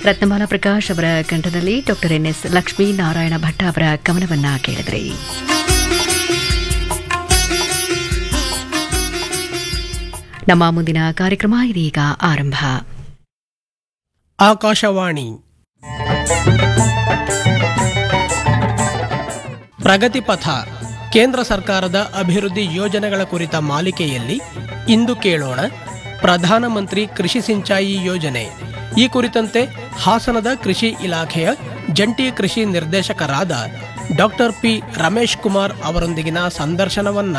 ರತ್ನಮಾಲಾ ಪ್ರಕಾಶ್ ಅವರ ಕಂಠದಲ್ಲಿ doctor N S Lakshmi Narayana Bhatta ಅವರ ಕವನವನ್ನ ಕೇಳಿದ್ರಿ ನಮ್ಮ ಮುಂದಿನ ಕಾರ್ಯಕ್ರಮ ಇದೀಗ ಆರಂಭ ಆಕಾಶವಾಣಿ ಪ್ರಗತಿ ಪಥ ಕೇಂದ್ರ ಸರ್ಕಾರದ ಅಭಿವೃದ್ಧಿ ಯೋಜನೆಗಳ ಕುರಿತ ಮಾಲಿಕೆಯಲ್ಲಿ ಇಂದು ಕೇಳೋಣ ಪ್ರಧಾನಮಂತ್ರಿ ಕೃಷಿ ಸಿಂಚಾಯಿ ಯೋಜನೆ ಈ ಕುರಿತಂತೆ ಹಾಸನದ ಕೃಷಿ ಇಲಾಖೆಯ ಜಂಟಿ ಕೃಷಿ ನಿರ್ದೇಶಕರಾದ ಡಾಕ್ಟರ್ ಪಿ ರಮೇಶ್ ಕುಮಾರ್ ಅವರೊಂದಿಗಿನ ಸಂದರ್ಶನವನ್ನ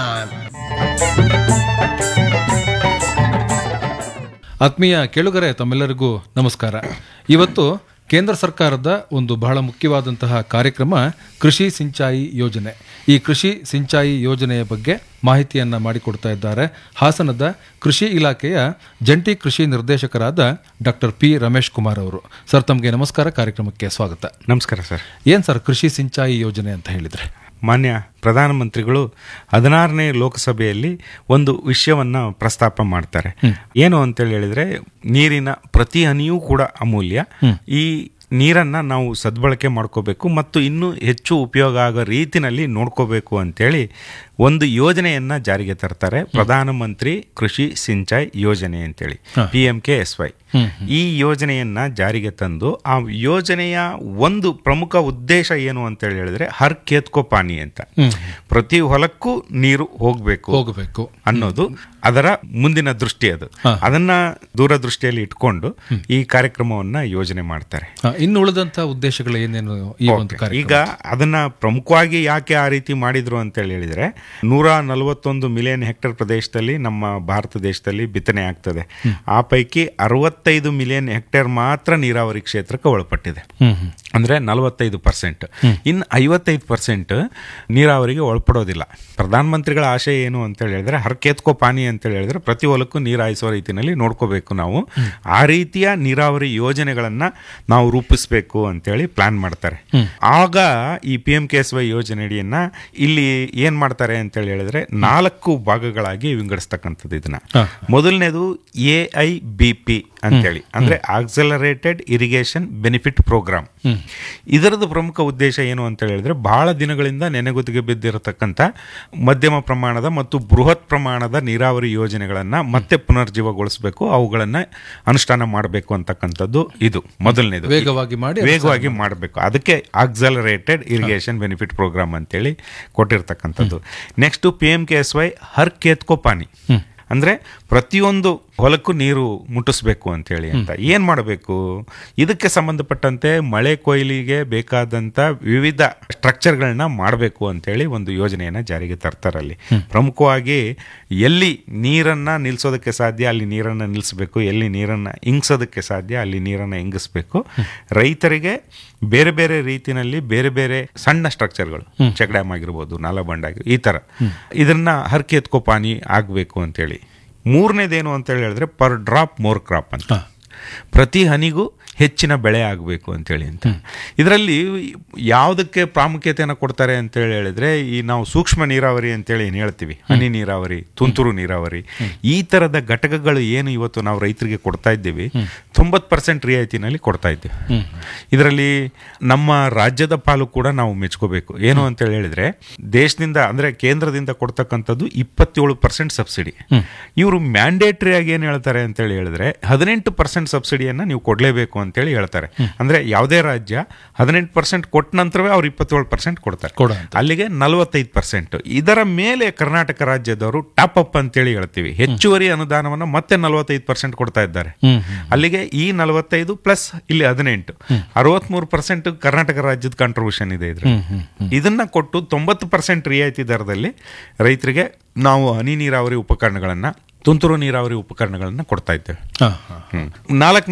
ಆತ್ಮೀಯ ಕೇಳುಗರೆ ತಮ್ಮೆಲ್ಲರಿಗೂ ನಮಸ್ಕಾರ ಇವತ್ತು ಕೇಂದ್ರ ಸರ್ಕಾರದ ಒಂದು ಬಹಳ ಮುಖ್ಯವಾದಂತಹ ಕಾರ್ಯಕ್ರಮ ಕೃಷಿ ಸಿಂಚಾಯಿ ಯೋಜನೆ ಈ ಕೃಷಿ ಸಿಂಚಾಯಿ ಯೋಜನೆಯ ಬಗ್ಗೆ ಮಾಹಿತಿಯನ್ನ ಮಾಡಿಕೊಡ್ತಾ ಇದ್ದಾರೆ ಹಾಸನದ ಕೃಷಿ ಇಲಾಖೆಯ ಜಂಟಿ ಕೃಷಿ ನಿರ್ದೇಶಕರಾದ ಡಾಕ್ಟರ್ ಪಿ ರಮೇಶ್ ಕುಮಾರ್ ಅವರು ಸರ್ ತಮಗೆ ನಮಸ್ಕಾರ ಕಾರ್ಯಕ್ರಮಕ್ಕೆ ಸ್ವಾಗತ ನಮಸ್ಕಾರ ಸರ್ ಏನ್ ಸರ್ ಕೃಷಿ ಸಿಂಚಾಯಿ ಯೋಜನೆ ಅಂತ ಹೇಳಿದ್ರೆ ಮಾನ್ಯ ಪ್ರಧಾನಮಂತ್ರಿಗಳು ಹದಿನಾರನೇ ಲೋಕಸಭೆಯಲ್ಲಿ ಒಂದು ವಿಷಯವನ್ನ ಪ್ರಸ್ತಾಪ ಮಾಡ್ತಾರೆ ಏನು ಅಂತೇಳಿ ಹೇಳಿದ್ರೆ ನೀರಿನ ಪ್ರತಿ ಹನಿಯೂ ಕೂಡ ಅಮೂಲ್ಯ ಈ ನೀರನ್ನ ನಾವು ಸದ್ಬಳಕೆ ಮಾಡ್ಕೋಬೇಕು ಮತ್ತು ಇನ್ನೂ ಹೆಚ್ಚು ಉಪಯೋಗ ಆಗೋ ರೀತಿನಲ್ಲಿ ನೋಡ್ಕೋಬೇಕು ಅಂತೇಳಿ ಒಂದು ಯೋಜನೆಯನ್ನ ಜಾರಿಗೆ ತರ್ತಾರೆ ಪ್ರಧಾನಮಂತ್ರಿ ಕೃಷಿ ಸಿಂಚಾಯಿ ಯೋಜನೆ ಅಂತೇಳಿ P M K S Y ಈ ಯೋಜನೆಯನ್ನ ಜಾರಿಗೆ ತಂದು ಆ ಯೋಜನೆಯ ಒಂದು ಪ್ರಮುಖ ಉದ್ದೇಶ ಏನು ಅಂತ ಹೇಳಿದ್ರೆ ಹರ್ ಕೇತ್ಕೋ ಪಾನಿ ಅಂತ ಪ್ರತಿ ಹೊಲಕ್ಕೂ ನೀರು ಹೋಗ್ಬೇಕು ಹೋಗಬೇಕು ಅನ್ನೋದು ಅದರ ಮುಂದಿನ ದೃಷ್ಟಿ ಅದು ಅದನ್ನ ದೂರದೃಷ್ಟಿಯಲ್ಲಿ ಇಟ್ಕೊಂಡು ಈ ಕಾರ್ಯಕ್ರಮವನ್ನ ಯೋಜನೆ ಮಾಡ್ತಾರೆ ಇನ್ನು ಉಳಿದಂತ ಉದ್ದೇಶಗಳು ಏನೇನು ಈ ಒಂದು ಕಾರ್ಯಕ್ರಮ ಈಗ ಅದನ್ನ ಪ್ರಮುಖವಾಗಿ ಯಾಕೆ ಆ ರೀತಿ ಮಾಡಿದ್ರು ಅಂತ ಹೇಳಿ ಹೇಳಿದ್ರೆ ನೂರ ನಲವತ್ತೊಂದು ಮಿಲಿಯನ್ ಹೆಕ್ಟೇರ್ ಪ್ರದೇಶದಲ್ಲಿ ನಮ್ಮ ಭಾರತ ದೇಶದಲ್ಲಿ ಬಿತ್ತನೆ ಆಗ್ತದೆ ಆ ಪೈಕಿ ಅರವತ್ತೈದು ಮಿಲಿಯನ್ ಹೆಕ್ಟೇರ್ ಮಾತ್ರ ನೀರಾವರಿ ಕ್ಷೇತ್ರಕ್ಕೆ ಒಳಪಟ್ಟಿದೆ ಹ್ಮ್ ಹ್ಮ್ ಅಂದ್ರೆ ನಲವತ್ತೈದು ಪರ್ಸೆಂಟ್ ಇನ್ನು ಐವತ್ತೈದು ಪರ್ಸೆಂಟ್ ನೀರಾವರಿಗೆ ಒಳಪಡೋದಿಲ್ಲ ಪ್ರಧಾನಮಂತ್ರಿಗಳ ಆಶಯ ಏನು ಅಂತ ಹೇಳಿದ್ರೆ ಹರ್ ಕೇತ್ಕೋ ಪಾನಿ ಅಂತ ಹೇಳಿದ್ರೆ ಪ್ರತಿ ಹೊಲಕ್ಕೂ ನೀರು ಹಾಯಿಸುವ ರೀತಿಯಲ್ಲಿ ನೋಡ್ಕೋಬೇಕು ನಾವು ಆ ರೀತಿಯ ನೀರಾವರಿ ಯೋಜನೆಗಳನ್ನ ನಾವು ರೂಪಿಸಬೇಕು ಅಂತೇಳಿ ಪ್ಲಾನ್ ಮಾಡ್ತಾರೆ ಆಗ ಈ P M K S Y ಯೋಜನೆಯಡಿಯನ್ನ ಇಲ್ಲಿ ಏನ್ ಮಾಡ್ತಾರೆ ಅಂತ ಹೇಳಿ ಹೇಳಿದ್ರೆ ನಾಲ್ಕು ಭಾಗಗಳಾಗಿ ವಿಂಗಡಿಸ್ತಕ್ಕಂಥದ್ದು ಇದನ್ನ ಮೊದಲನೇದು ಎ ಐ ಬಿ ಪಿ ಅಂತೇಳಿ ಅಂದ್ರೆ ಆಕ್ಸಲರೇಟೆಡ್ ಇರಿಗೇಷನ್ ಬೆನಿಫಿಟ್ ಪ್ರೋಗ್ರಾಮ್ ಇದರದ್ದು ಪ್ರಮುಖ ಉದ್ದೇಶ ಏನು ಅಂತ ಹೇಳಿದ್ರೆ ಬಹಳ ದಿನಗಳಿಂದ ನೆನೆಗುದಿಗೆ ಬಿದ್ದಿರತಕ್ಕಂಥ ಮಧ್ಯಮ ಪ್ರಮಾಣದ ಮತ್ತು ಬೃಹತ್ ಪ್ರಮಾಣದ ನೀರಾವರಿ ಯೋಜನೆಗಳನ್ನ ಮತ್ತೆ ಪುನರ್ಜೀವಗೊಳಿಸಬೇಕು ಅವುಗಳನ್ನ ಅನುಷ್ಠಾನ ಮಾಡಬೇಕು ಅಂತಕ್ಕಂಥದ್ದು ಇದು ಮೊದಲನೇದು ವೇಗವಾಗಿ ಮಾಡಿ ಅದನ್ನ ವೇಗವಾಗಿ ಮಾಡಬೇಕು ಅದಕ್ಕೆ ಆಕ್ಸಲರೇಟೆಡ್ ಇರಿಗೇಷನ್ ಬೆನಿಫಿಟ್ ಪ್ರೋಗ್ರಾಮ್ ಅಂತೇಳಿ ಕೊಟ್ಟಿರ್ತಕ್ಕಂಥದ್ದು next P M K S Y ಹರ್ ಕೇತ್ಕೋ ಪಾನಿ ಅಂದ್ರೆ ಪ್ರತಿಯೊಂದು ಹೊಲಕ್ಕೂ ನೀರು ಮುಟ್ಟಿಸ್ಬೇಕು ಅಂತೇಳಿ ಅಂತ ಏನ್ ಮಾಡಬೇಕು ಇದಕ್ಕೆ ಸಂಬಂಧಪಟ್ಟಂತೆ ಮಳೆ ಕೊಯ್ಲಿಗೆ ಬೇಕಾದಂತ ವಿವಿಧ ಸ್ಟ್ರಕ್ಚರ್ಗಳನ್ನ ಮಾಡಬೇಕು ಅಂತೇಳಿ ಒಂದು ಯೋಜನೆಯನ್ನ ಜಾರಿಗೆ ತರ್ತಾರಲ್ಲಿ ಪ್ರಮುಖವಾಗಿ ಎಲ್ಲಿ ನೀರನ್ನ ನಿಲ್ಸೋದಕ್ಕೆ ಸಾಧ್ಯ ಅಲ್ಲಿ ನೀರನ್ನ ನಿಲ್ಲಿಸಬೇಕು ಎಲ್ಲಿ ನೀರನ್ನ ಇಂಗಿಸೋದಕ್ಕೆ ಸಾಧ್ಯ ಅಲ್ಲಿ ನೀರನ್ನ ಇಂಗಿಸ್ಬೇಕು ರೈತರಿಗೆ ಬೇರೆ ಬೇರೆ ರೀತಿನಲ್ಲಿ ಬೇರೆ ಬೇರೆ ಸಣ್ಣ ಸ್ಟ್ರಕ್ಚರ್ಗಳು ಚೆಕ್ ಡ್ಯಾಮ್ ಆಗಿರ್ಬೋದು ನಾಲಾ ಬಂಡ್ ಆಗಿರ್ಬೋದು ಈ ತರ ಇದನ್ನ ಹರ್ಕೆ ಎತ್ಕೋ ಪಾನಿ ಆಗಬೇಕು ಅಂತೇಳಿ ಮೂರನೇದೇನು ಅಂತ ಹೇಳಿದ್ರೆ ಪರ್ ಡ್ರಾಪ್ ಮೋರ್ ಕ್ರಾಪ್ ಅಂತ ಪ್ರತಿ ಹನಿಗೂ ಹೆಚ್ಚಿನ ಬೆಳೆ ಆಗಬೇಕು ಅಂತೇಳಿ ಅಂತ ಇದರಲ್ಲಿ ಯಾವುದಕ್ಕೆ ಪ್ರಾಮುಖ್ಯತೆಯನ್ನು ಕೊಡ್ತಾರೆ ಅಂತೇಳಿ ಹೇಳಿದ್ರೆ ಈ ನಾವು ಸೂಕ್ಷ್ಮ ನೀರಾವರಿ ಅಂತೇಳಿ ಏನು ಹೇಳ್ತೀವಿ ಹನಿ ನೀರಾವರಿ ತುಂತುರು ನೀರಾವರಿ ಈ ಥರದ ಘಟಕಗಳು ಏನು ಇವತ್ತು ನಾವು ರೈತರಿಗೆ ಕೊಡ್ತಾ ಇದ್ದೀವಿ ತೊಂಬತ್ತು ಪರ್ಸೆಂಟ್ ರಿಯಾಯಿತಿನಲ್ಲಿ ಕೊಡ್ತಾ ಇದ್ದೀವಿ ಇದರಲ್ಲಿ ನಮ್ಮ ರಾಜ್ಯದ ಪಾಲು ಕೂಡ ನಾವು ಮೆಚ್ಕೋಬೇಕು ಏನು ಅಂತ ಹೇಳಿದ್ರೆ ದೇಶದಿಂದ ಅಂದ್ರೆ ಕೇಂದ್ರದಿಂದ ಕೊಡ್ತಕ್ಕಂಥದ್ದು ಇಪ್ಪತ್ತೇಳು ಪರ್ಸೆಂಟ್ ಸಬ್ಸಿಡಿ ಇವರು ಮ್ಯಾಂಡೇಟರಿ ಆಗಿ ಏನು ಹೇಳ್ತಾರೆ ಅಂತೇಳಿ ಹೇಳಿದ್ರೆ ಹದಿನೆಂಟು ಪರ್ಸೆಂಟ್ ಸಬ್ಸಿಡಿಯನ್ನ ನೀವು ಕೊಡಲೇಬೇಕು ಅಂತೇಳಿ ಹೇಳ್ತಾರೆ ಅಂದ್ರೆ ಯಾವುದೇ ರಾಜ್ಯ ಹದಿನೆಂಟು ಪರ್ಸೆಂಟ್ ಕೊಟ್ಟ ನಂತರವೇ ಅವ್ರು ಇಪ್ಪತ್ತೇಳು ಪರ್ಸೆಂಟ್ ಕೊಡ್ತಾರೆ ಕೊಡ ಅಲ್ಲಿಗೆ ನಲವತ್ತೈದು ಪರ್ಸೆಂಟ್ ಇದರ ಮೇಲೆ ಕರ್ನಾಟಕ ರಾಜ್ಯದವರು ಟಾಪ್ ಅಪ್ ಅಂತೇಳಿ ಹೇಳ್ತೀವಿ ಹೆಚ್ಚುವರಿ ಅನುದಾನವನ್ನು ಮತ್ತೆ ನಲವತ್ತೈದು ಪರ್ಸೆಂಟ್ ಕೊಡ್ತಾ ಇದ್ದಾರೆ ಅಲ್ಲಿಗೆ ಈ ನಲವತ್ತೈದು ಪ್ಲಸ್ ಇಲ್ಲಿ ಹದಿನೆಂಟು ಅರವತ್ಮೂರು ಪರ್ಸೆಂಟ್ ಕರ್ನಾಟಕ ರಾಜ್ಯದ ಕಾಂಟ್ರಿಬ್ಯೂಷನ್ ಇದೆ ಇದ್ರ ಇದನ್ನ ಕೊಟ್ಟು ತೊಂಬತ್ತು ಪರ್ಸೆಂಟ್ ರಿಯಾಯಿತಿ ದರದಲ್ಲಿ ರೈತರಿಗೆ ನಾವು ಹನಿ ನೀರಾವರಿ ಉಪಕರಣಗಳನ್ನ ತುಂತುರು ನೀರಾವರಿ ಉಪಕರಣಗಳನ್ನ ಕೊಡ್ತಾ ಇದ್ದೇವೆ ಹಾ ಹಾ ನಾಲ್ಕು